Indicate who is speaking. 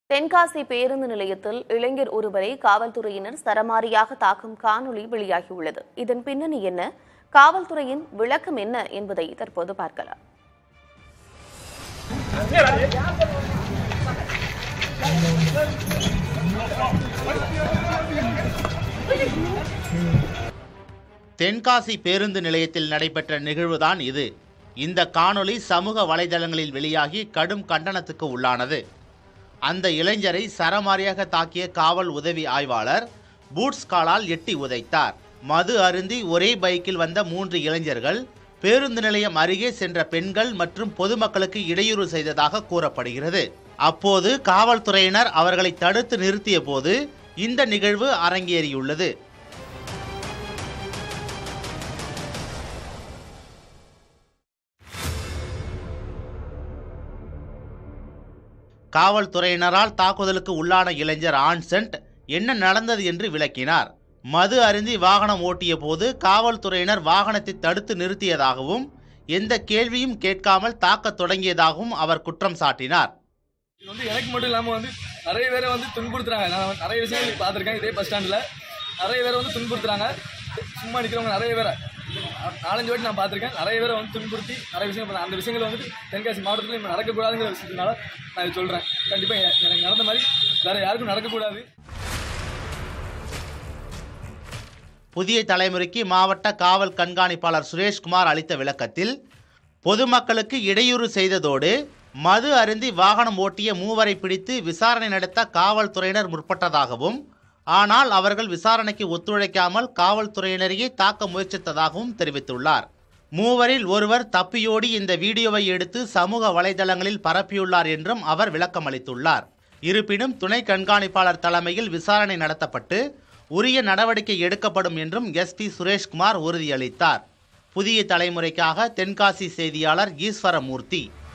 Speaker 1: தென்காசி பேருந்து நிலையத்தில் இளைஞர் ஒருவரை காவல்துறையினர் சரமாரியாக தாக்கும் காணொளி வெளியாகியுள்ளது இதன் பின்னணி என்ன காவல்துறையின் விளக்கம் என்ன என்பதை தற்போது பார்க்கலாம்
Speaker 2: தென்காசி பேருந்து நிலையத்தில் நடைபெற்ற நிகழ்வுதான் இது இந்த காணொளி சமூக வலைதளங்களில் வெளியாகி கடும் கண்டனத்துக்கு உள்ளானது அந்த இளைஞரை சரமாரியாக தாக்கிய காவல் உதவி ஆய்வாளர் பூட்ஸ் காலால் எட்டி உதைத்தார் மது அருந்தி ஒரே பைக்கில் வந்த மூன்று இளைஞர்கள் பேருந்து நிலையம் அருகே சென்ற பெண்கள் மற்றும் பொதுமக்களுக்கு இடையூறு செய்ததாக கூறப்படுகிறது அப்போது காவல்துறையினர் அவர்களை தடுத்து நிறுத்திய போது இந்த நிகழ்வு அரங்கேறியுள்ளது காவல்துறையினரால் தாக்குதலுக்கு உள்ளான இளைஞர் ஆன்சென்ட் என்ன நடந்தது என்று விளக்கினார் மது அருந்தி வாகனம் ஓட்டிய போது காவல்துறையினர் வாகனத்தை தடுத்து நிறுத்தியதாகவும் எந்த கேள்வியும் கேட்காமல் தாக்கத் தொடங்கியதாகவும் அவர் குற்றம் சாட்டினார்
Speaker 3: இது வந்து எனக்கு மட்டும் இல்லாமல் வந்து நிறைய பேரை வந்து துன்புறுத்துறாங்க நான் வந்து நிறைய விஷயங்கள் பார்த்துருக்கேன் இதே பஸ் ஸ்டாண்டில் நிறைய பேரை வந்து துன்புறுத்துறாங்க சும்மா நிற்கிறவங்க நிறைய பேரை நாலஞ்சு வாட்டி நான் பார்த்துருக்கேன் நிறைய பேரை வந்து துன்புறுத்தி நிறைய விஷயங்கள் பண்ண- அந்த விஷயங்கள் வந்து தென்காசி மாவட்டத்தில் இப்போ நடக்கக்கூடாதுங்கிற விஷயத்தினால நான் இது சொல்கிறேன் கண்டிப்பாக எனக்கு நடந்த மாதிரி வேறு யாருக்கும் நடக்கக்கூடாது
Speaker 2: புதிய தலைமுறைக்கு மாவட்ட காவல் கண்காணிப்பாளர் சுரேஷ்குமார் அளித்த விளக்கத்தில் பொதுமக்களுக்கு இடையூறு செய்ததோடு மது அருந்தி வாகனம் ஓட்டிய மூவரை பிடித்து விசாரணை நடத்த காவல்துறையினர் முற்பட்டதாகவும் ஆனால் அவர்கள் விசாரணைக்கு ஒத்துழைக்காமல் காவல்துறையினரையே தாக்க முயற்சித்ததாகவும் தெரிவித்துள்ளார் மூவரில் ஒருவர் தப்பியோடி இந்த வீடியோவை எடுத்து சமூக வலைதளங்களில் பரப்பியுள்ளார் என்றும் அவர் விளக்கமளித்துள்ளார் இருப்பினும் துணை கண்காணிப்பாளர் தலைமையில் விசாரணை நடத்தப்பட்டு உரிய நடவடிக்கை எடுக்கப்படும் என்றும் எஸ்பி சுரேஷ்குமார் உறுதியளித்தார் புதிய தலைமுறைக்காக தென்காசி செய்தியாளர் ஈஸ்வரமூர்த்தி